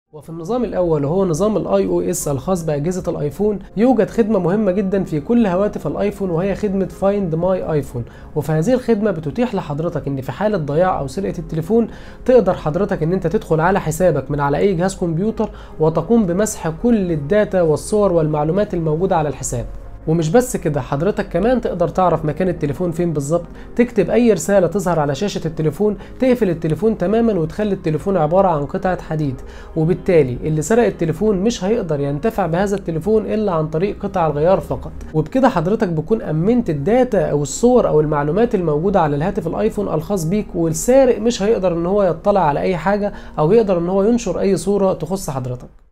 وفي النظام الأول وهو نظام الاي او اس الخاص بأجهزة الايفون يوجد خدمة مهمة جدا في كل هواتف الايفون وهي خدمة فايند ماي ايفون وفي هذه الخدمة بتتيح لحضرتك ان في حالة ضياع او سرقة التليفون تقدر حضرتك ان انت تدخل على حسابك من على اي جهاز كمبيوتر وتقوم بمسح كل الداتا والصور والمعلومات الموجودة على الحساب ومش بس كده حضرتك كمان تقدر تعرف مكان التليفون فين بالظبط تكتب اي رساله تظهر على شاشه التليفون تقفل التليفون تماما وتخلي التليفون عباره عن قطعه حديد وبالتالي اللي سرق التليفون مش هيقدر ينتفع بهذا التليفون الا عن طريق قطع الغيار فقط وبكده حضرتك بتكون امنت الداتا او الصور او المعلومات الموجوده على الهاتف الايفون الخاص بيك والسارق مش هيقدر ان هو يطلع على اي حاجه او يقدر ان هو ينشر اي صوره تخص حضرتك